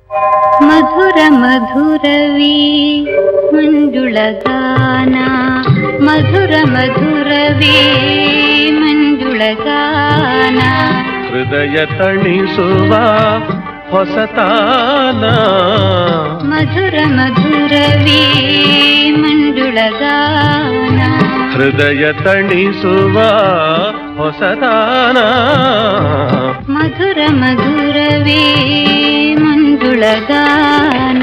ಮಧುರ ಮಧುರವೇ ಮಂಜುಳಗಾನ ಮಧುರ ಮಧುರವೇ ಮಂಜುಳಗಾನ ಹೃದಯ ತಣಿಸುವ ಹೊಸತಾನ ಮಧುರ ಮಧುರವೇ ಮಂಜುಳಗಾನ ಹೃದಯ ತಣಿಸುವ ಹೊಸತಾನ ಮಧುರ ಮಧುರವೇ ಮಂಜುಳಗಾನ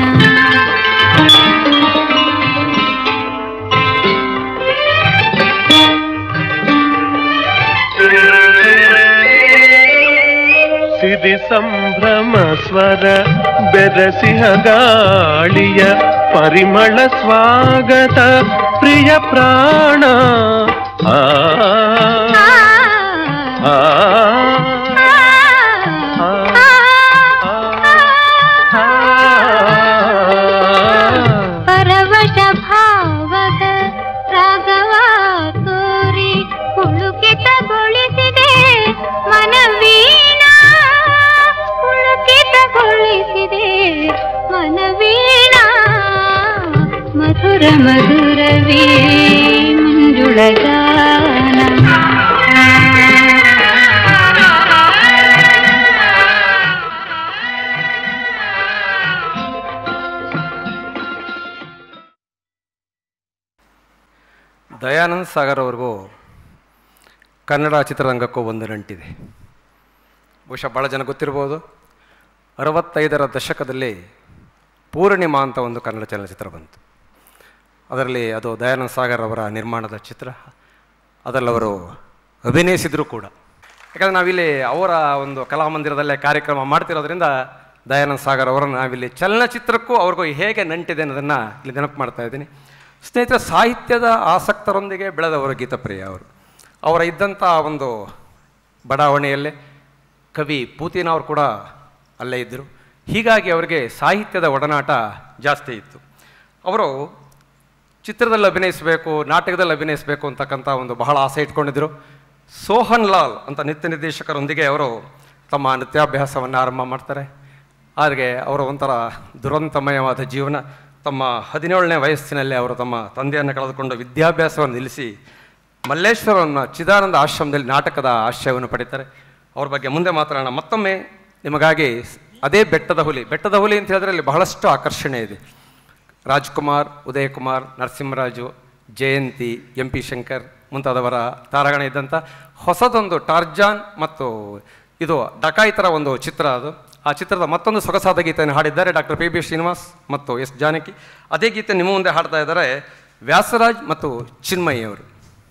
ಸಿರಿ ಸಂಭ್ರಮ ಸ್ವರ ಬೆರಸಿಹ ಗಾಳಿಯ ಪರಿಮಳ ಸ್ವಾಗತ ಪ್ರಿಯ ಪ್ರಾಣ ಆ ಆ, ಆ, ಆ, ಪರವಶ ಭಾವದ ರಾಗವ ತೋರಿ ಪುಳುಕಿತಗೊಳಿಸಿದೆ ಮನವೀಣ ಪುಳುಕಿತಗೊಳಿಸಿದೆ ಮನವೀಣ ಮಧುರ ಮಧುರವೇ ಮಂಜುಳಗಾನ ದಯಾನಂದ್ ಸಾಗರ್ ಅವ್ರಿಗೂ ಕನ್ನಡ ಚಿತ್ರರಂಗಕ್ಕೂ ಒಂದು ನಂಟಿದೆ ಬಹುಶಃ ಭಾಳ ಜನ ಗೊತ್ತಿರ್ಬೋದು ಅರವತ್ತೈದರ ದಶಕದಲ್ಲಿ ಪೂರ್ಣಿಮಾ ಅಂತ ಒಂದು ಕನ್ನಡ ಚಲನಚಿತ್ರ ಬಂತು ಅದರಲ್ಲಿ ಅದು ದಯಾನಂದ್ ಸಾಗರ್ ಅವರ ನಿರ್ಮಾಣದ ಚಿತ್ರ ಅದರಲ್ಲಿ ಅವರು ಅಭಿನಯಿಸಿದ್ರು ಕೂಡ ಯಾಕಂದರೆ ನಾವಿಲ್ಲಿ ಅವರ ಒಂದು ಕಲಾಮಂದಿರದಲ್ಲೇ ಕಾರ್ಯಕ್ರಮ ಮಾಡ್ತಿರೋದ್ರಿಂದ ದಯಾನಂದ್ ಸಾಗರ್ ಅವರನ್ನು ನಾವಿಲ್ಲಿ ಚಲನಚಿತ್ರಕ್ಕೂ ಅವ್ರಿಗೂ ಹೇಗೆ ನಂಟಿದೆ ಅನ್ನೋದನ್ನು ಇಲ್ಲಿ ನೆನಪು ಮಾಡ್ತಾ ಇದ್ದೀನಿ ಸ್ನೇಹಿತರ ಸಾಹಿತ್ಯದ ಆಸಕ್ತರೊಂದಿಗೆ ಬೆಳೆದವರು ಗೀತಪ್ರಿಯ ಅವರು ಅವರ ಇದ್ದಂಥ ಒಂದು ಬಡಾವಣೆಯಲ್ಲೇ ಕವಿ ಪೂತಿನ ಅವರು ಕೂಡ ಅಲ್ಲೇ ಇದ್ದರು ಹೀಗಾಗಿ ಅವರಿಗೆ ಸಾಹಿತ್ಯದ ಒಡನಾಟ ಜಾಸ್ತಿ ಇತ್ತು ಅವರು ಚಿತ್ರದಲ್ಲಿ ಅಭಿನಯಿಸಬೇಕು ನಾಟಕದಲ್ಲಿ ಅಭಿನಯಿಸಬೇಕು ಅಂತಕ್ಕಂಥ ಒಂದು ಬಹಳ ಆಸೆ ಇಟ್ಕೊಂಡಿದ್ದರು ಸೋಹನ್ ಲಾಲ್ ಅಂತ ನೃತ್ಯ ನಿರ್ದೇಶಕರೊಂದಿಗೆ ಅವರು ತಮ್ಮ ನೃತ್ಯಾಭ್ಯಾಸವನ್ನು ಆರಂಭ ಮಾಡ್ತಾರೆ ಹಾಗೆ ಅವರ ಒಂಥರ ದುರಂತಮಯವಾದ ಜೀವನ ತಮ್ಮ ಹದಿನೇಳನೇ ವಯಸ್ಸಿನಲ್ಲಿ ಅವರು ತಮ್ಮ ತಂದೆಯನ್ನು ಕಳೆದುಕೊಂಡು ವಿದ್ಯಾಭ್ಯಾಸವನ್ನು ನಿಲ್ಲಿಸಿ ಮಲ್ಲೇಶ್ವರನ ಚಿದಾನಂದ ಆಶ್ರಮದಲ್ಲಿ ನಾಟಕದ ಆಶ್ರಯವನ್ನು ಪಡೀತಾರೆ ಅವ್ರ ಬಗ್ಗೆ ಮುಂದೆ ಮಾತಾಡೋಣ ಮತ್ತೊಮ್ಮೆ ನಿಮಗಾಗಿ ಅದೇ ಬೆಟ್ಟದ ಹುಲಿ ಬೆಟ್ಟದ ಹುಲಿ ಅಂತ ಹೇಳಿದ್ರೆ ಅಲ್ಲಿ ಬಹಳಷ್ಟು ಆಕರ್ಷಣೆ ಇದೆ ರಾಜ್ಕುಮಾರ್ ಉದಯ್ ಕುಮಾರ್ ನರಸಿಂಹರಾಜು ಜಯಂತಿ ಎಂ ಪಿ ಶಂಕರ್ ಮುಂತಾದವರ ತಾರಾಗಣ ಇದ್ದಂಥ ಹೊಸದೊಂದು ಟಾರ್ಜಾನ್ ಮತ್ತು ಇದು ಡಕಾಯಿತರ ಒಂದು ಚಿತ್ರ ಅದು ಆ ಚಿತ್ರದ ಮತ್ತೊಂದು ಸೊಗಸಾದ ಗೀತೆಯನ್ನು ಹಾಡಿದ್ದಾರೆ ಡಾಕ್ಟರ್ ಪಿ ಬಿ ಶ್ರೀನಿವಾಸ್ ಮತ್ತು ಎಸ್ ಜಾನಕಿ ಅದೇ ಗೀತೆ ನಿಮ್ಮ ಮುಂದೆ ಹಾಡ್ತಾ ಇದ್ದಾರೆ ವ್ಯಾಸರಾಜ್ ಮತ್ತು ಚಿನ್ಮಯಿ ಅವರು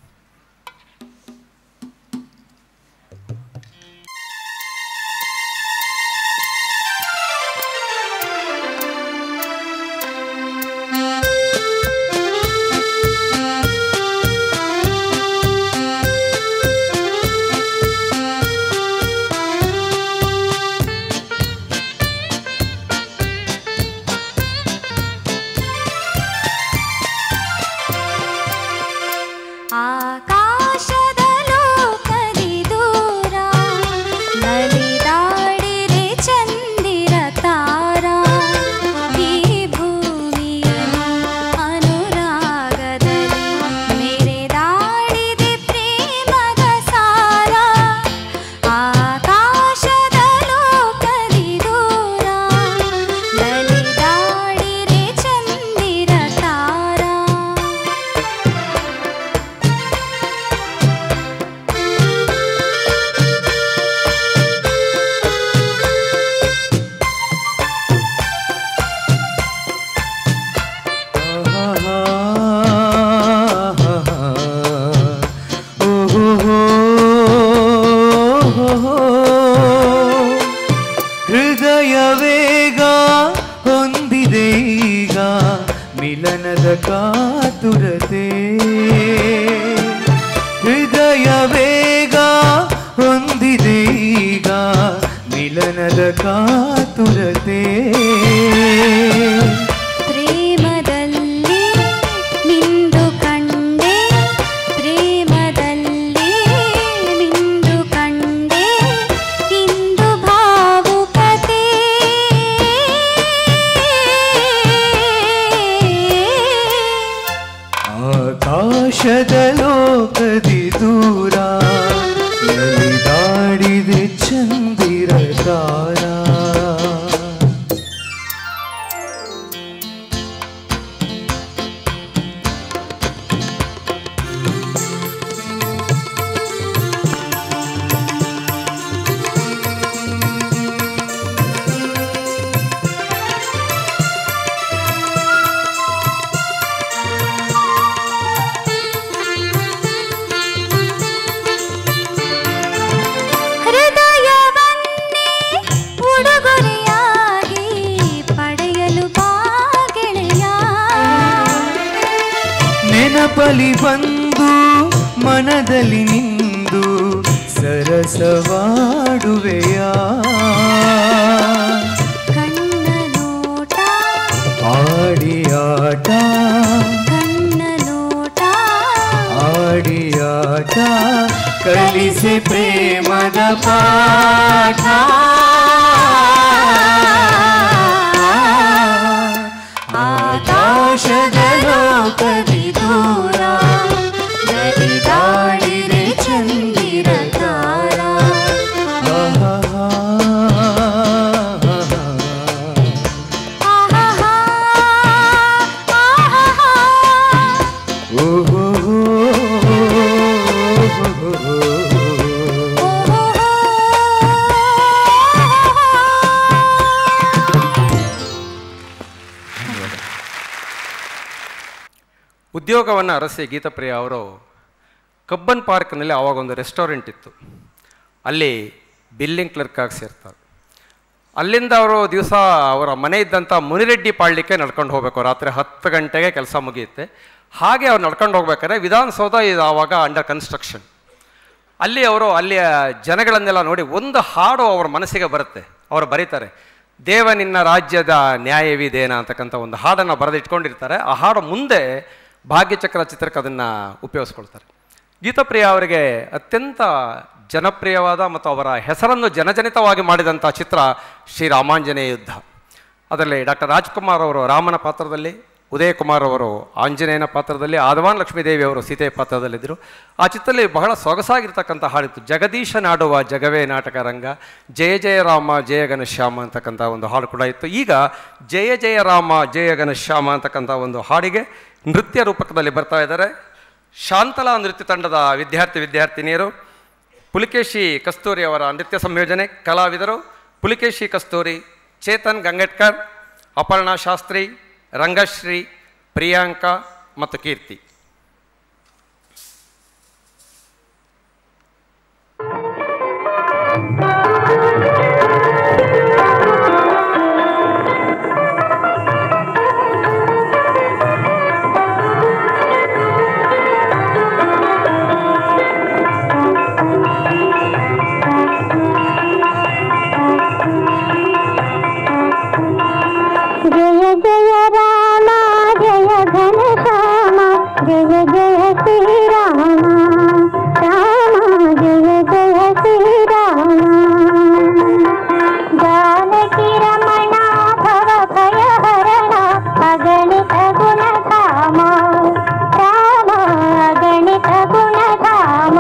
ಆಕಾಶದ ಲೋಕದಿ ದೂರ ನಲಿದಾಡಿರೆ ಚಂದಿರ ತಾರ ಈ ಭೂಮಿಯ ಅನುರಾಗದಲ್ಲಿ ಮೆರೆದಾಡಿದೆ ಪ್ರೇಮದ ಸಾರ ಆಕಾಶದ ಲೋಕದಿ ದೂರ ನಲಿದಾಡಿರೆ ಚಂದಿರ ತಾರ ಹೃದಯ ವೇಗ ಹೊಂದಿದೆ ಈಗ ಮಿಲನದ ಕಾತುರತೆ ಹೃದಯ ವೇಗ ಹೊಂದಿದೆ ಈಗ ಮಿಲನದ ಕಾತುರತೆ ಪ್ರೇಮದಲ್ಲಿ ನಿಂದು ಕಂಡೆ ಪ್ರೇಮದಲ್ಲಿ ನಿಂದು ಕಂಡೆ ಇಂದು ಭಾವುಕತೆ ಆಕಾಶದ ಲೋಕದಿ ದೂರ ನಲಿದಾಡಿದೆ ಚಂದಿರ ತಾರ ಹೃದಯವನ್ನೇ ಉಡುಗೊರೆಯಾಗಿ ಪಡೆಯಲು ಬಾ ಗೆಳೆಯ ನೆನಪಲಿ ಬಂದು ಮನದಲ್ಲಿ ನಿಂದು ಸರಸವಾಡುವೆಯ ಕಣ್ಣ ನೋಟ ಆಡಿಯಾಟ ಕಣ್ಣ ನೋಟ ಆಡಿಯಾಟ ಕಲಿಸಿ ಪ್ರೇಮದ ಪಾಠ ಆಕಾಶದ ಲೋಕದಿ ದೂರ ನಲಿದಾಡಿದೆ ಚಂದಿರ ತಾರ ಆಹಾಹಾ, ಆಹಾಹಾ. ಉದ್ಯೋಗವನ್ನು ಅರಸಿ ಗೀತಪ್ರಿಯ ಅವರು ಕಬ್ಬನ್ ಪಾರ್ಕ್ನಲ್ಲಿ ಆವಾಗ ಒಂದು ರೆಸ್ಟೋರೆಂಟ್ ಇತ್ತು ಅಲ್ಲಿ ಬಿಲ್ಲಿಂಗ್ ಕ್ಲರ್ಕ್ ಆಗಿ ಸೇರ್ತಾರೆ ಅಲ್ಲಿಂದ ಅವರು ದಿವಸ ಅವರ ಮನೆ ಇದ್ದಂಥ ಮುನಿರೆಡ್ಡಿ ಪಾಳ್ಯಕ್ಕೆ ನಡ್ಕೊಂಡು ಹೋಗಬೇಕು ರಾತ್ರಿ ಹತ್ತು ಗಂಟೆಗೆ ಕೆಲಸ ಮುಗಿಯುತ್ತೆ ಹಾಗೆ ಅವ್ರು ನಡ್ಕೊಂಡು ಹೋಗ್ಬೇಕಾದ್ರೆ ವಿಧಾನಸೌಧ ಇದು ಆವಾಗ ಅಂಡರ್ ಕನ್ಸ್ಟ್ರಕ್ಷನ್ ಅಲ್ಲಿ ಅವರು ಅಲ್ಲಿಯ ಜನಗಳನ್ನೆಲ್ಲ ನೋಡಿ ಒಂದು ಹಾಡು ಅವ್ರ ಮನಸ್ಸಿಗೆ ಬರುತ್ತೆ ಅವರು ಬರೀತಾರೆ ದೇವ ನಿನ್ನ ರಾಜ್ಯದ ನ್ಯಾಯವಿದೇನ ಅಂತಕ್ಕಂಥ ಒಂದು ಹಾಡನ್ನು ಬರೆದಿಟ್ಕೊಂಡಿರ್ತಾರೆ ಆ ಹಾಡು ಮುಂದೆ ಭಾಗ್ಯಚಕ್ರ ಚಿತ್ರಕ್ಕೆ ಅದನ್ನು ಉಪಯೋಗಿಸ್ಕೊಳ್ತಾರೆ ಗೀತಪ್ರಿಯ ಅವರಿಗೆ ಅತ್ಯಂತ ಜನಪ್ರಿಯವಾದ ಮತ್ತು ಅವರ ಹೆಸರನ್ನು ಜನಜನಿತವಾಗಿ ಮಾಡಿದಂಥ ಚಿತ್ರ ಶ್ರೀ ರಾಮಾಂಜನೇಯ ಯುದ್ಧ ಅದರಲ್ಲಿ ಡಾಕ್ಟರ್ ರಾಜ್ಕುಮಾರ್ ಅವರು ರಾಮನ ಪಾತ್ರದಲ್ಲಿ ಉದಯ್ ಕುಮಾರ್ ಅವರು ಆಂಜನೇಯನ ಪಾತ್ರದಲ್ಲಿ ಆದವಾನ್ ಲಕ್ಷ್ಮೀದೇವಿ ಅವರು ಸೀತೆಯ ಪಾತ್ರದಲ್ಲಿದ್ದರು ಆ ಚಿತ್ರದಲ್ಲಿ ಬಹಳ ಸೊಗಸಾಗಿರ್ತಕ್ಕಂಥ ಹಾಡಿತ್ತು ಜಗದೀಶ ನಾಡುವ ಜಗವೇ ನಾಟಕ ರಂಗ ಜಯ ಜಯ ರಾಮ ಜಯ ಘನಶ್ಯಾಮ ಅಂತಕ್ಕಂಥ ಒಂದು ಹಾಡು ಕೂಡ ಇತ್ತು ಈಗ ಜಯ ಜಯ ರಾಮ ಜಯ ಘನಶ್ಯಾಮ ಅಂತಕ್ಕಂಥ ಒಂದು ಹಾಡಿಗೆ ನೃತ್ಯ ರೂಪಕದಲ್ಲಿ ಬರ್ತಾ ಇದ್ದಾರೆ ಶಾಂತಲಾ ನೃತ್ಯ ತಂಡದ ವಿದ್ಯಾರ್ಥಿ ವಿದ್ಯಾರ್ಥಿನಿಯರು ಪುಲಿಕೇಶಿ ಕಸ್ತೂರಿ ಅವರ ನೃತ್ಯ ಸಂಯೋಜನೆ ಕಲಾವಿದರು ಪುಲಿಕೇಶಿ ಕಸ್ತೂರಿ ಚೇತನ್ ಗಂಗಟ್ಕರ್ ಅಪರ್ಣಾ ಶಾಸ್ತ್ರಿ ರಂಗಶ್ರೀ ಪ್ರಿಯಾಂಕಾ ಮತ್ತು ಕೀರ್ತಿ ಜಯ ಜಯ ರಾಮ ಜಯ ಘನ ಶ್ಯಾಮ ಜಯ ಜಯ ಶ್ರೀರಾಮ ರಾಮ ಜಯ ಜಯ ಶ್ರೀರಾಮ ಜಾನಕಿ ರಮಣ ಭವ ಭಯ ಹರಣ ಅಗಣಿತ ಗುಣಧಾಮ ರಾಮ ಅಗಣಿತ ಗುಣಧಾಮ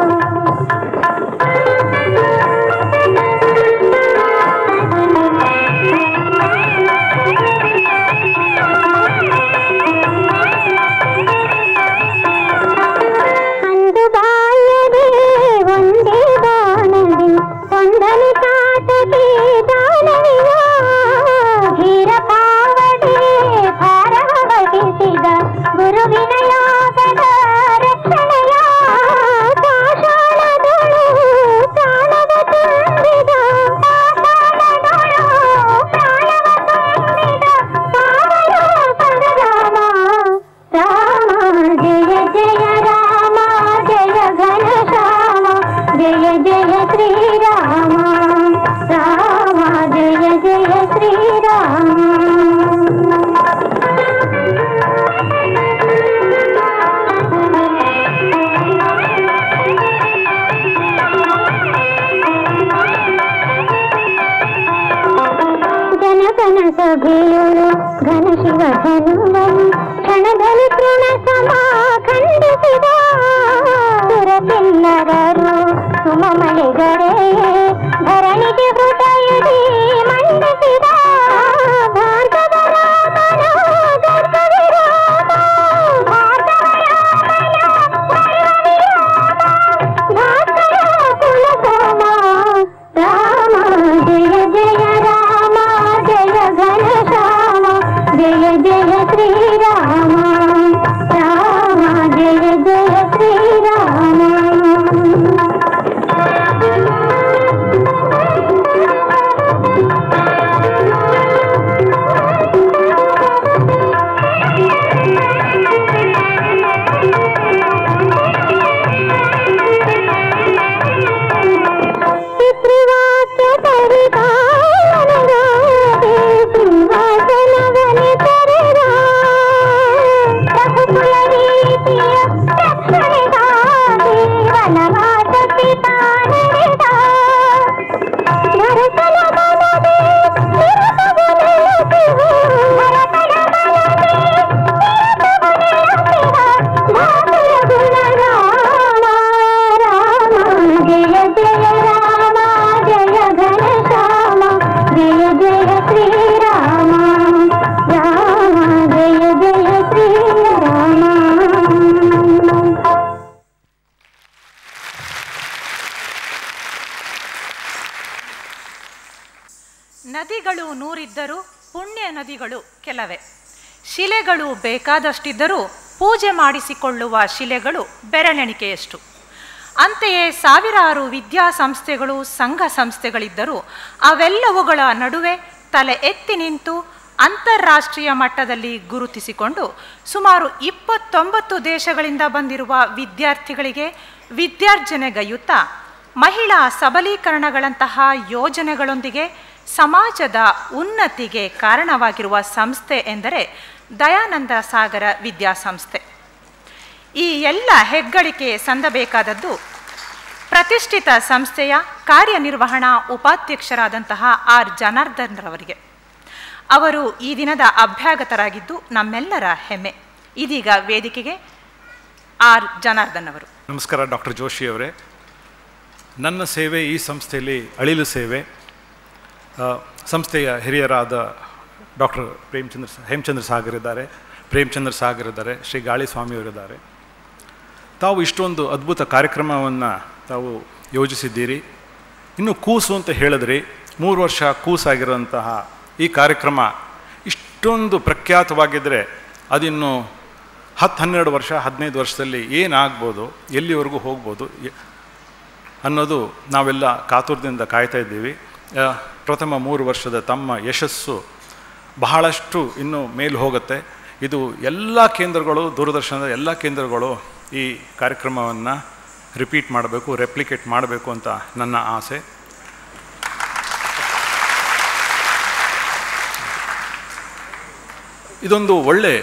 ಅಂದು ಬಾಲ್ಯದೆ ಒಂದೇ ಬಾಣದೆ ಒಂದನೆ ಕಾಟದೆ ದಾನವಿಯ ಧೀರ ಪಾವಡೆ ಭಾರವ ವಹಿಸಿದ ಗುರುವಿನ ಯಾಗದ ರಕ್ಷಣೆಯ ಪಾಷಾಣದೊಳು ಪ್ರಾಣವ ತುಂಬಿದ ಪಾಷಾಣದೊಳು ಪ್ರಾಣವ ತುಂಬಿದ ಪಾವನ ಪರರಾಮ ರಾಮ ಜಯ ಜಯ ರಾಮ ಜಯ ಘನ ಶ್ಯಾಮ ಜಯ ಜಯ ಶ್ರೀರಾಮ ರಾಮ ಜಯ ಜಯ ಶ್ರೀರಾಮ ಜನಗಣ ಸಭೆಯೊಳು ಘನ ಶಿವ ಧನುವನು ಕ್ಷಣದಲ್ಲಿ ತೃಣ ಸಮಾಪ್ತಿಯಾಗಿ ಖಂಡಿಸಿದ ಸುರಕಿನ್ನರರು ಸುಮಮಣಿಗರೇ ಧರಣಿಗೆ ಹೃದಯದಿ ಮಂಡಿಸಿದ ಭಾರ್ಗವ ರಾಮನ ಗರ್ಭ ವಿರಾಮ ಭಾರ್ಗವ ಭಾಸ್ಕರ ಕುಲಸೋಮ ರಾಮ ಜಯ ಜಯ ರಾಮ ಜಯ ಘನ ಶ್ಯಾಮ ಜಯ ಜಯ ಶ್ರೀರಾಮ ರಾಮ ಜಯ ಜಯ ಶ್ರೀರಾಮ ಪಿತೃವಾಕ್ಯ ಪರಿಪಾಲನಗಾದೆ ಸಿಂಹಾಸನವನೆ ತೆರೆದ ರಘುಕುಲ ರೀತಿಯ ರಕ್ಷಣೆಗಾಗಿ ವನವಾಸ ಪಿತಾ ನಡೆದ ಭರತನ ಮನದೆ ನಿರತವು ನೆಲೆಸಿಹು. ಭರತನ ಮನದೆ ನಿರತವು ನೆಲೆಸಿದ ಧಾತುರ ಗುಣ ರಾಮ ರಾಮ ಜಯ ಜಯ ರಾಮ ಜಯ ಘನ ಶ್ಯಾಮ ಜಯ ಜಯ ಶ್ರೀರಾಮ ರಾಮ ಜಯ ಜಯ ಶ್ರೀರಾಮ ನದಿಗಳು ನೂರಿದ್ದರೂ ಪುಣ್ಯ ನದಿಗಳು ಕೆಲವೇ ಶಿಲೆಗಳು ಬೇಕಾದಷ್ಟಿದ್ದರೂ ಪೂಜೆ ಮಾಡಿಸಿಕೊಳ್ಳುವ ಶಿಲೆಗಳು ಬೆರಳೆಣಿಕೆಯಷ್ಟು ಅಂತೆಯೇ ಸಾವಿರಾರು ವಿದ್ಯಾಸಂಸ್ಥೆಗಳು ಸಂಘ ಸಂಸ್ಥೆಗಳಿದ್ದರೂ ಅವೆಲ್ಲವುಗಳ ನಡುವೆ ತಲೆ ಎತ್ತಿ ನಿಂತು ಅಂತಾರಾಷ್ಟ್ರೀಯ ಮಟ್ಟದಲ್ಲಿ ಗುರುತಿಸಿಕೊಂಡು ಸುಮಾರು ಇಪ್ಪತ್ತೊಂಬತ್ತು ದೇಶಗಳಿಂದ ಬಂದಿರುವ ವಿದ್ಯಾರ್ಥಿಗಳಿಗೆ ವಿದ್ಯಾರ್ಜನೆಗೈಯುತ್ತಾ ಮಹಿಳಾ ಸಬಲೀಕರಣಗಳಂತಹ ಯೋಜನೆಗಳೊಂದಿಗೆ ಸಮಾಜದ ಉನ್ನತಿಗೆ ಕಾರಣವಾಗಿರುವ ಸಂಸ್ಥೆ ಎಂದರೆ ದಯಾನಂದ ಸಾಗರ ವಿದ್ಯಾಸಂಸ್ಥೆ ಈ ಎಲ್ಲ ಹೆಗ್ಗಳಿಕೆ ಸಂದಬೇಕಾದದ್ದು ಪ್ರತಿಷ್ಠಿತ ಸಂಸ್ಥೆಯ ಕಾರ್ಯನಿರ್ವಹಣಾ ಉಪಾಧ್ಯಕ್ಷರಾದಂತಹ ಆರ್ ಜನಾರ್ದನ್ ರವರಿಗೆ ಅವರು ಈ ದಿನದ ಅಭ್ಯಾಗತರಾಗಿದ್ದು ನಮ್ಮೆಲ್ಲರ ಹೆಮ್ಮೆ ಇದೀಗ ವೇದಿಕೆಗೆ ಆರ್ ಜನಾರ್ದನ್ ಅವರು ನಮಸ್ಕಾರ ಡಾಕ್ಟರ್ ಜೋಶಿ ಅವರೇ ನನ್ನ ಸೇವೆ ಈ ಸಂಸ್ಥೆಯಲ್ಲಿ ಅಳಿಲು ಸೇವೆ ಆ, ಸಂಸ್ಥೆಯ ಹಿರಿಯರಾದ ಡಾಕ್ಟರ್ ಪ್ರೇಮಚಂದ್ರ ಸ- ಹೇಮಚಂದ್ರ ಸಾಗರ್ ಇದ್ದಾರೆ ಪ್ರೇಮಚಂದ್ರ ಸಾಗರ್ ಇದ್ದಾರೆ ಶ್ರೀ ಗಾಳಿ ಸ್ವಾಮಿಯವರಿದ್ದಾರೆ ತಾವು ಇಷ್ಟೊಂದು ಅದ್ಭುತ ಕಾರ್ಯಕ್ರಮವನ್ನು ತಾವು ಯೋಜಿಸಿದ್ದೀರಿ ಇನ್ನು ಕೂಸು ಅಂತ ಹೇಳಿದ್ರಿ ಮೂರು ವರ್ಷ ಕೂಸಾಗಿರೋಂತಹ ಈ ಕಾರ್ಯಕ್ರಮ ಇಷ್ಟೊಂದು ಪ್ರಖ್ಯಾತವಾಗಿದ್ದರೆ ಅದಿನ್ನು ಹತ್ತು ಹನ್ನೆರಡು ವರ್ಷ ಹದಿನೈದು ವರ್ಷದಲ್ಲಿ ಏನಾಗ್ಬೋದು ಎಲ್ಲಿವರೆಗೂ ಹೋಗ್ಬೋದು ಎ- ಅನ್ನೋದು ನಾವೆಲ್ಲ ಕಾತುರದಿಂದ ಕಾಯ್ತಾ ಇದ್ದೀವಿ ಆ, ಪ್ರಥಮ ಮೂರು ವರ್ಷದ ತಮ್ಮ ಯಶಸ್ಸು ಬಹಳಷ್ಟು ಇನ್ನೂ ಮೇಲ್ ಹೋಗುತ್ತೆ ಇದು ಎಲ್ಲ ಕೇಂದ್ರಗಳು ದೂರದರ್ಶನದ ಎಲ್ಲ ಕೇಂದ್ರಗಳು ಈ ಕಾರ್ಯಕ್ರಮವನ್ನು ರಿಪೀಟ್ ಮಾಡಬೇಕು ರೆಪ್ಲಿಕೇಟ್ ಮಾಡಬೇಕು ಅಂತ ನನ್ನ ಆಸೆ ಇದೊಂದು ಒಳ್ಳೆ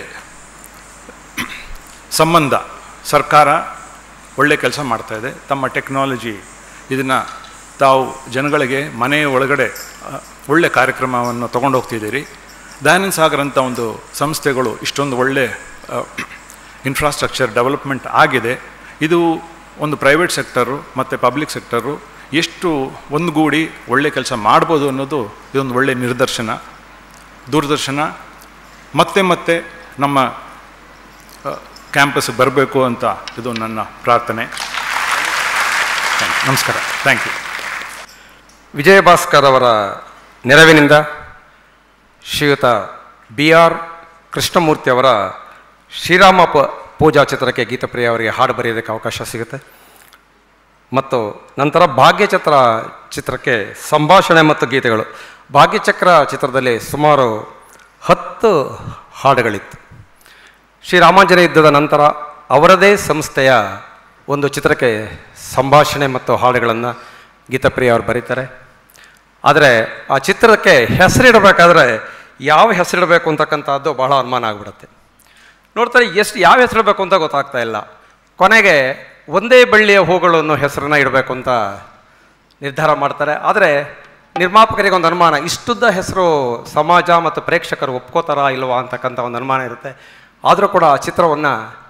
ಸಂಬಂಧ ಸರ್ಕಾರ ಒಳ್ಳೆ ಕೆಲಸ ಮಾಡ್ತಾ ಇದೆ ತಮ್ಮ ಟೆಕ್ನಾಲಜಿ ಇದನ್ನು ತಾವು ಜನಗಳಿಗೆ ಮನೆಯ ಒಳಗಡೆ ಆ, ಒಳ್ಳೆ ಕಾರ್ಯಕ್ರಮವನ್ನು ತೊಗೊಂಡು ಹೋಗ್ತಿದ್ದೀರಿ ದಯಾನಂದ್ ಸಾಗರ್ ಅಂತ ಒಂದು ಸಂಸ್ಥೆಗಳು ಇಷ್ಟೊಂದು ಒಳ್ಳೆ ಇನ್ಫ್ರಾಸ್ಟ್ರಕ್ಚರ್ ಡೆವಲಪ್ಮೆಂಟ್ ಆಗಿದೆ ಇದು ಒಂದು ಪ್ರೈವೇಟ್ ಸೆಕ್ಟರು ಮತ್ತು ಪಬ್ಲಿಕ್ ಸೆಕ್ಟರು ಎಷ್ಟು ಒಂದುಗೂಡಿ ಒಳ್ಳೆ ಕೆಲಸ ಮಾಡ್ಬೋದು ಅನ್ನೋದು ಇದೊಂದು ಒಳ್ಳೆ ನಿದರ್ಶನ ದೂರದರ್ಶನ ಮತ್ತೆ ಮತ್ತೆ ನಮ್ಮ ಕ್ಯಾಂಪಸ್ ಬರಬೇಕು ಅಂತ ಇದು ನನ್ನ ಪ್ರಾರ್ಥನೆ Thank you. ನಮಸ್ಕಾರ ಥ್ಯಾಂಕ್ ಯು ವಿಜಯ ಭಾಸ್ಕರ್ ಅವರ ನೆರವಿನಿಂದ ಶ್ರೀಯುತ ಬಿ ಆರ್ ಕೃಷ್ಣಮೂರ್ತಿ ಅವರ ಶ್ರೀರಾಮ ಪ ಪೂಜಾ ಚಿತ್ರಕ್ಕೆ ಗೀತಪ್ರಿಯ ಅವರಿಗೆ ಹಾಡು ಬರೆಯೋದಕ್ಕೆ ಅವಕಾಶ ಸಿಗುತ್ತೆ ಮತ್ತು ನಂತರ ಭಾಗ್ಯಚಕ್ರ ಚಿತ್ರಕ್ಕೆ ಸಂಭಾಷಣೆ ಮತ್ತು ಗೀತೆಗಳು ಭಾಗ್ಯಚಕ್ರ ಚಿತ್ರದಲ್ಲಿ ಸುಮಾರು ಹತ್ತು ಹಾಡುಗಳಿತ್ತು ಶ್ರೀರಾಮಾಂಜನೇಯ ಯುದ್ಧದ ನಂತರ ಅವರದೇ ಸಂಸ್ಥೆಯ ಒಂದು ಚಿತ್ರಕ್ಕೆ ಸಂಭಾಷಣೆ ಮತ್ತು ಹಾಡುಗಳನ್ನು ಗೀತಪ್ರಿಯ ಅವರು ಬರೀತಾರೆ ಆದರೆ ಆ ಚಿತ್ರಕ್ಕೆ ಹೆಸರಿಡಬೇಕಾದ್ರೆ ಯಾವ ಹೆಸರಿಡಬೇಕು ಅಂತಕ್ಕಂಥದ್ದು ಬಹಳ ಅನುಮಾನ ಆಗಿಬಿಡುತ್ತೆ ನೋಡ್ತಾರೆ ಎಷ್ಟು ಯಾವ ಹೆಸರಿಡಬೇಕು ಅಂತ ಗೊತ್ತಾಗ್ತಾ ಇಲ್ಲ ಕೊನೆಗೆ ಒಂದೇ ಬಳ್ಳಿಯ ಹೂಗಳು ಅನ್ನೋ ಹೆಸರನ್ನ ಇಡಬೇಕು ಅಂತ ನಿರ್ಧಾರ ಮಾಡ್ತಾರೆ ಆದರೆ ನಿರ್ಮಾಪಕರಿಗೆ ಒಂದು ಅನುಮಾನ ಇಷ್ಟುದ್ದ ಹೆಸರು ಸಮಾಜ ಮತ್ತು ಪ್ರೇಕ್ಷಕರು ಒಪ್ಕೋತಾರಾ ಇಲ್ವಾ ಅಂತಕ್ಕಂಥ ಒಂದು ಅನುಮಾನ ಇರುತ್ತೆ ಆದರೂ ಕೂಡ ಆ ಚಿತ್ರವನ್ನು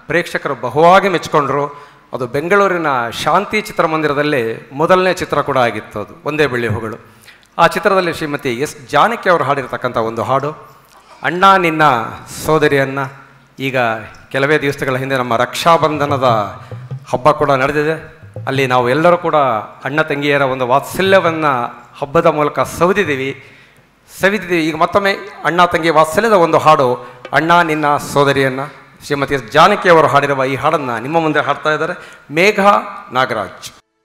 ಪ್ರೇಕ್ಷಕರು ಬಹುವಾಗಿ ಮೆಚ್ಕೊಂಡ್ರು ಅದು ಬೆಂಗಳೂರಿನ ಶಾಂತಿ ಚಿತ್ರಮಂದಿರದಲ್ಲಿ ಮೊದಲನೇ ಚಿತ್ರ ಕೂಡ ಆಗಿತ್ತು ಅದು ಒಂದೇ ಬೆಳ್ಳಿ ಹೂಗಳು ಆ ಚಿತ್ರದಲ್ಲಿ ಶ್ರೀಮತಿ ಎಸ್ ಜಾನಕಿ ಅವರು ಹಾಡಿರ್ತಕ್ಕಂಥ ಒಂದು ಹಾಡು ಅಣ್ಣ ನಿನ್ನ ಸೋದರಿಯನ್ನ ಈಗ ಕೆಲವೇ ದಿವಸಗಳ ಹಿಂದೆ ನಮ್ಮ ರಕ್ಷಾಬಂಧನದ ಹಬ್ಬ ಕೂಡ ನಡೆದಿದೆ ಅಲ್ಲಿ ನಾವು ಎಲ್ಲರೂ ಕೂಡ ಅಣ್ಣ ತಂಗಿಯರ ಒಂದು ವಾತ್ಸಲ್ಯವನ್ನು ಹಬ್ಬದ ಮೂಲಕ ಸವಿದಿದ್ದೀವಿ ಸವಿದಿದ್ದೀವಿ ಈಗ ಮತ್ತೊಮ್ಮೆ ಅಣ್ಣ ತಂಗಿ ವಾತ್ಸಲ್ಯದ ಒಂದು ಹಾಡು ಅಣ್ಣ ನಿನ್ನ ಸೋದರಿಯನ್ನ ಶ್ರೀಮತಿ ಎಸ್ ಜಾನಕಿ ಅವರು ಹಾಡಿರುವ ಈ ಹಾಡನ್ನು ನಿಮ್ಮ ಮುಂದೆ ಹಾಡ್ತಾ ಇದ್ದಾರೆ ಮೇಘ ನಾಗರಾಜ್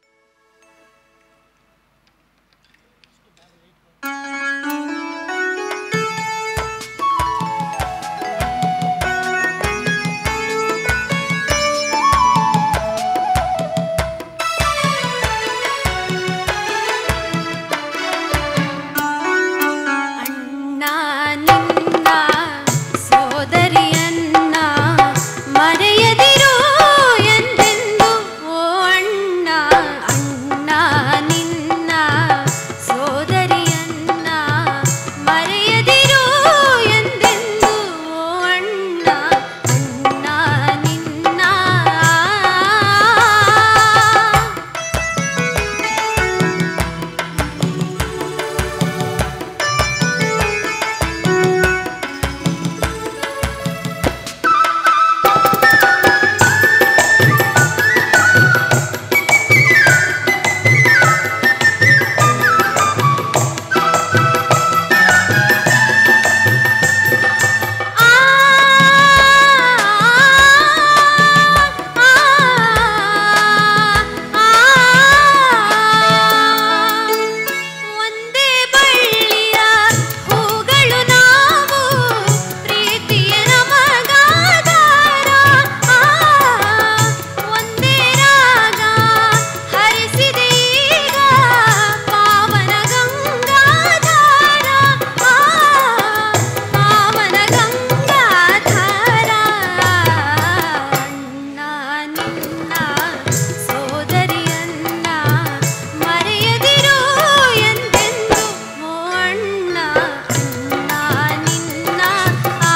ಅಣ್ಣ ನಿನ್ನ ಸೋದರಿಯನ್ನ ಮರೆಯದಿರು ಎಂದೆಂದು ಓ ಅಣ್ಣ ಅಣ್ಣ ನಿನ್ನ ಸೋದರಿಯನ್ನ ಮರೆಯದಿರು ಎಂದೆಂದು ಓ ಅಣ್ಣ ಅಣ್ಣ ನಿನ್ನ ಒಂದೇ ಬಳ್ಳಿಯ ಹೂಗಳು ನಾವು ಪ್ರೀತಿಯ ನಮಗಾದಾರ ಒಂದೇ ರಾಗ ಹರಿಸಿದೆ ಈಗ ಪಾವನ ಗಂಗಾಧಾರ ಪಾವನ ಗಂಗಾಧಾರ ಅಣ್ಣ ನಿನ್ನ ಸೋದರಿಯನ್ನ ಮರೆಯದಿರು ಎಂದೆಂದು ಓ ಅಣ್ಣ ಅಣ್ಣ ನಿನ್ನ ಆ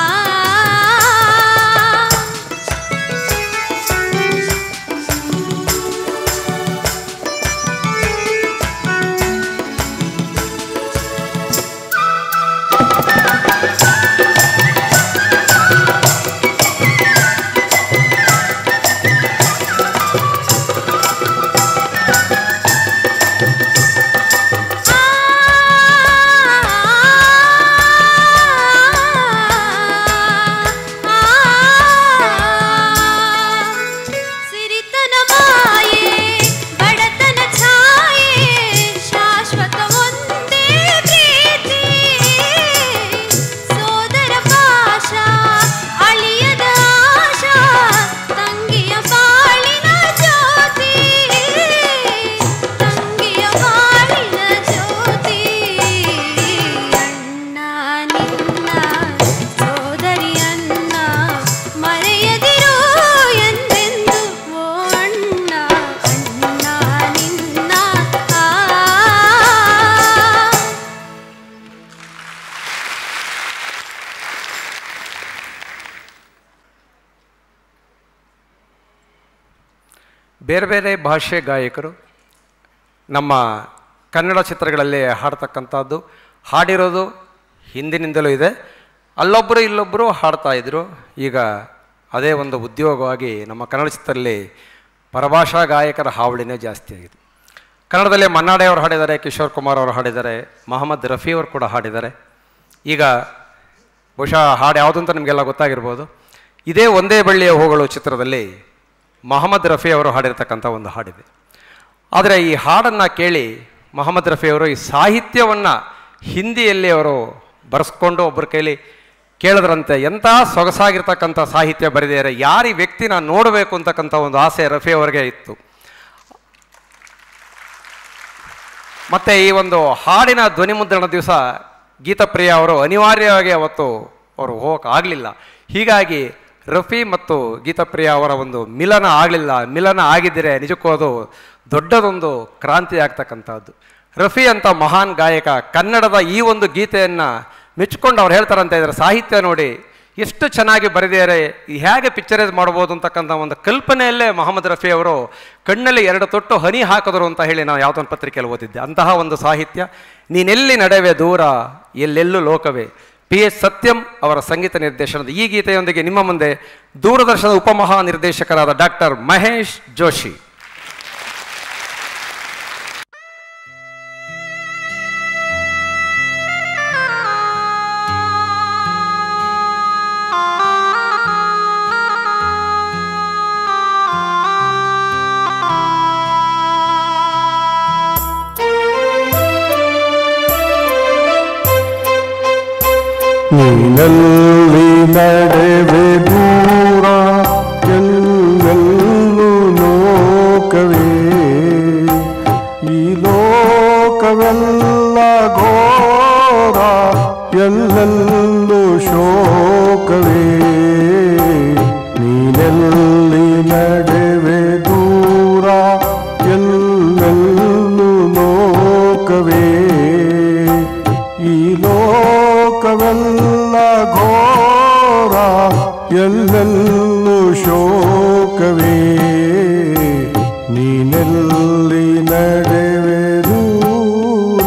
ಸಿರಿತನ ಮಾಯೆ ಬಡತನ ಛಾಯೆ ಶಾಶ್ವತ ಒಂದೇ ಪ್ರೀತಿ ಸೋದರ ಪಾಶ ಅಳಿಯದ ಆಶಾ ತಂಗಿಯ ಬಾಳಿನ ಜ್ಯೋತಿ ತಂಗಿಯ ಬಾಳಿನ ಜ್ಯೋತಿ ಅಣ್ಣ ನಿನ್ನ ಸೋದರಿಯನ್ನ ಮರೆಯದಿರು ಎಂದೆಂದು ಓ ಅಣ್ಣ ಅಣ್ಣ ನಿನ್ನ ಆ ಬೇರೆ ಬೇರೆ ಭಾಷೆ ಗಾಯಕರು ನಮ್ಮ ಕನ್ನಡ ಚಿತ್ರಗಳಲ್ಲಿ ಹಾಡ್ತಕ್ಕಂಥದ್ದು ಹಾಡಿರೋದು ಹಿಂದಿನಿಂದಲೂ ಇದೆ ಅಲ್ಲೊಬ್ಬರು ಇಲ್ಲೊಬ್ಬರು ಹಾಡ್ತಾ ಇದ್ರು ಈಗ ಅದೇ ಒಂದು ಉದ್ಯೋಗವಾಗಿ ನಮ್ಮ ಕನ್ನಡ ಚಿತ್ರದಲ್ಲಿ ಪರಭಾಷಾ ಗಾಯಕರ ಹಾವಳಿನೇ ಜಾಸ್ತಿ ಆಗಿದೆ ಕನ್ನಡದಲ್ಲಿ ಮನ್ನಾಡೆ ಅವರು ಹಾಡಿದ್ದಾರೆ ಕಿಶೋರ್ ಕುಮಾರ್ ಅವರು ಹಾಡಿದ್ದಾರೆ ಮೊಹಮ್ಮದ್ ರಫಿ ಅವರು ಕೂಡ ಹಾಡಿದ್ದಾರೆ ಈಗ ಬಹುಶಃ ಹಾಡು ಯಾವುದು ಅಂತ ನಿಮಗೆಲ್ಲ ಗೊತ್ತಾಗಿರ್ಬೋದು ಇದೇ ಒಂದೇ ಬಳ್ಳಿಯ ಹೂಗಳು ಚಿತ್ರದಲ್ಲಿ ಮೊಹಮ್ಮದ್ ರಫಿ ಅವರು ಹಾಡಿರ್ತಕ್ಕಂಥ ಒಂದು ಹಾಡಿದೆ ಆದರೆ ಈ ಹಾಡನ್ನು ಕೇಳಿ ಮೊಹಮ್ಮದ್ ರಫಿ ಅವರು ಈ ಸಾಹಿತ್ಯವನ್ನು ಹಿಂದಿಯಲ್ಲಿ ಅವರು ಬರೆಸ್ಕೊಂಡು ಒಬ್ಬರ ಕೈಲಿ ಕೇಳಿದ್ರಂತೆ ಎಂಥ ಸೊಗಸಾಗಿರ್ತಕ್ಕಂಥ ಸಾಹಿತ್ಯ ಬರೆದಿದ್ದಾರೆ ಯಾರು ಈ ವ್ಯಕ್ತಿನ ನೋಡಬೇಕು ಅಂತಕ್ಕಂಥ ಒಂದು ಆಸೆ ರಫಿ ಅವರಿಗೆ ಇತ್ತು ಮತ್ತು ಈ ಒಂದು ಹಾಡಿನ ಧ್ವನಿಮುದ್ರಣ ದಿವಸ ಗೀತಪ್ರಿಯ ಅವರು ಅನಿವಾರ್ಯವಾಗಿ ಅವತ್ತು ಅವರು ಹೋಗಕ್ಕೆ ಆಗಲಿಲ್ಲ ಹೀಗಾಗಿ ರಫಿ ಮತ್ತು ಗೀತಪ್ರಿಯ ಅವರ ಒಂದು ಮಿಲನ ಆಗಲಿಲ್ಲ ಮಿಲನ ಆಗಿದ್ದರೆ ನಿಜಕ್ಕೂ ಅದು ದೊಡ್ಡದೊಂದು ಕ್ರಾಂತಿ ಆಗ್ತಕ್ಕಂಥದ್ದು ರಫಿ ಅಂತ ಮಹಾನ್ ಗಾಯಕ ಕನ್ನಡದ ಈ ಒಂದು ಗೀತೆಯನ್ನು ಮೆಚ್ಕೊಂಡು ಅವ್ರು ಹೇಳ್ತಾರಂತ ಇದ್ದಾರೆ ಸಾಹಿತ್ಯ ನೋಡಿ ಎಷ್ಟು ಚೆನ್ನಾಗಿ ಬರೆದಿದ್ದಾರೆ ಹೇಗೆ ಪಿಕ್ಚರೈಸ್ ಮಾಡ್ಬೋದು ಅಂತಕ್ಕಂಥ ಒಂದು ಕಲ್ಪನೆಯಲ್ಲೇ ಮೊಹಮ್ಮದ್ ರಫಿ ಅವರು ಕಣ್ಣಲ್ಲಿ ಎರಡು ತೊಟ್ಟು ಹನಿ ಹಾಕಿದ್ರು ಅಂತ ಹೇಳಿ ನಾವು ಯಾವುದೊಂದು ಪತ್ರಿಕೆಯಲ್ಲಿ ಓದಿದ್ದೆ ಅಂತಹ ಒಂದು ಸಾಹಿತ್ಯ ನೀನೆಲ್ಲಿ ನಡೆವೆ ದೂರ ಎಲ್ಲೆಲ್ಲೂ ಲೋಕವೇ ಪಿ ಎಸ್ ಸತ್ಯಂ ಅವರ ಸಂಗೀತ ನಿರ್ದೇಶನದ ಈ ಗೀತೆಯೊಂದಿಗೆ ನಿಮ್ಮ ಮುಂದೆ ದೂರದರ್ಶನದ ಉಪಮಹಾ ನಿರ್ದೇಶಕರಾದ ಡಾಕ್ಟರ್ ಮಹೇಶ್ ಜೋಶಿ ನೀನಲ್ಲಿ ನಡೆವೆ ದೂರ ಎಲ್ಲೆಲ್ಲೂ ಲೋಕವೇ ಈ ಲೋಕವೆಲ್ಲ ಘೋರ ಎಲ್ಲೆಲ್ಲೂ ಶೋಕವೇ ನೀನೆಲ್ಲಿ ನಡೆವೆ ದೂರ ಎಲ್ಲೆಲ್ಲೂ ಲೋಕವೇ ಈ ಲೋಕವೆಲ್ಲ ಘೋರ ಎಲ್ಲೆಲ್ಲೂ ಶೋಕವೇ ನೀನೆಲ್ಲಿ ನಡೆವೆ ದೂರ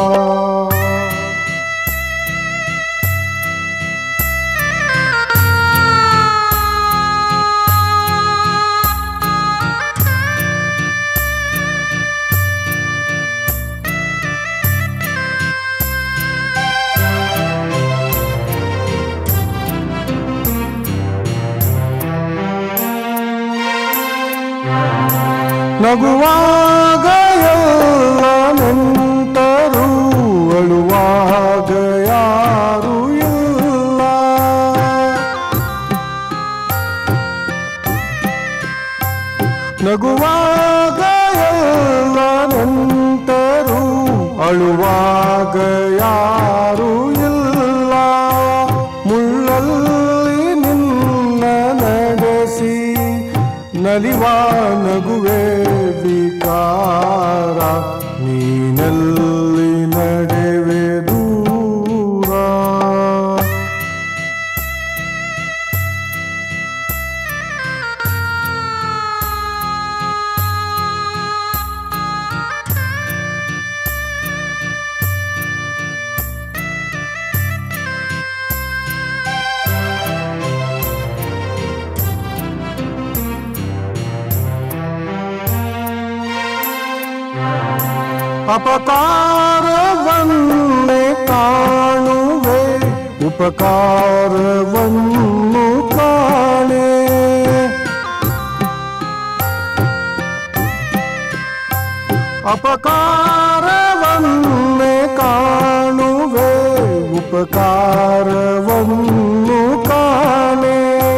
ನಗುವಾಗ ಎಲ್ಲ ನೆಂಟರು ಅಳುವಾಗ ಯಾರು ಇಲ್ಲ ನಗುವಾಗ ಎಲ್ಲ ನೆಂಟರು ಅಳುವಾಗ ಯಾರು ಇಲ್ಲ ಮುಳ್ಳಲ್ಲಿ ನಿನ್ನ ನಡೆಸಿ ನಲಿವ ನಗುವೆ ವಿಕಾರ ನೀನಲ್ಲಿ ನಡೆವೆ ದೂರ ಅಪಕಾರವನ್ನೇ ಕಾಣುವೆ ಉಪಕಾರವನ್ನು ಕಾಣೆ ಅಪಕಾರವನ್ನೇ ಕಾಣುವೆ ಉಪಕಾರವನ್ನು ಕಾಣೆ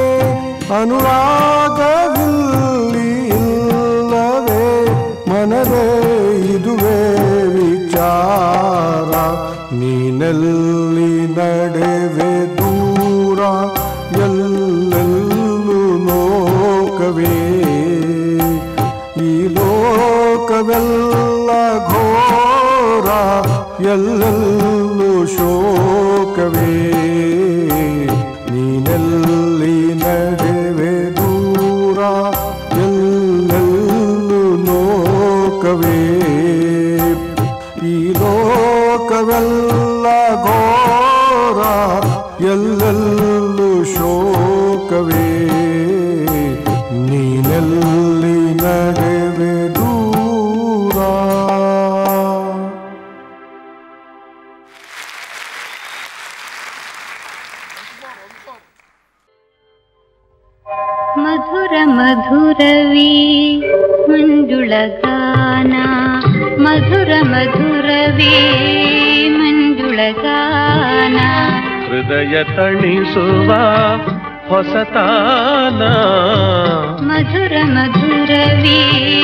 ಅನುರಾಗವಿಲ್ಲಿ ಇಲ್ಲವೇ ಮನದೇ ಇದುವೇ ವಿಚಾರ ನೀನಲ್ಲಿ ನಡೆವೆ ದೂರ ಎಲ್ಲೆಲ್ಲೂ ಲೋಕವೇ ಈ ಲೋಕವೆಲ್ಲ ಘೋರ ಎಲ್ಲೆಲ್ಲೂ ಶೋಕವೇ ನೀನೆಲ್ಲಿ ನಡೆವೆ ದೂರ ಎಲ್ಲೆಲ್ಲೂ ಲೋಕವೇ ಈ ಲೋಕವೆಲ್ಲ ಘೋರ ಎಲ್ಲೆಲ್ಲೂ ಶೋಕವೇ ನೀನೆಲ್ಲಿ ನಡೆವೆ ದೂರ ಮಧುರ ಮಧುರವೇ ಮಂಜುಳಗಾನ ಮಧುರ ಮಧುರವೇ ಮಂಜುಳಗಾನ ಹೃದಯ ತಣಿಸುವ ಹೊಸತಾನ ಮಧುರ ಮಧುರವೇ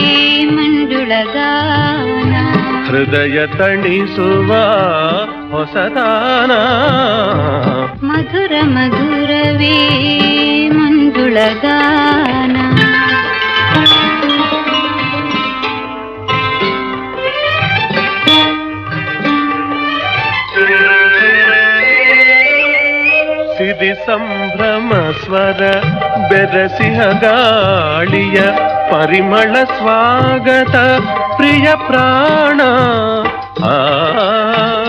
ಮಂಜುಳಗಾನ ಹೃದಯ ತಣಿಸುವ ಹೊಸತಾನ ಮಧುರ ಮಧುರವೇ ಮಂಜುಳಗಾನ ಸಿರಿ ಸಂಭ್ರಮ ಸ್ವರ ಬೆರಸಿಹ ಗಾಳಿಯ ಪರಿಮಳ ಸ್ವಾಗತ ಪ್ರಿಯ ಪ್ರಾಣ ಆ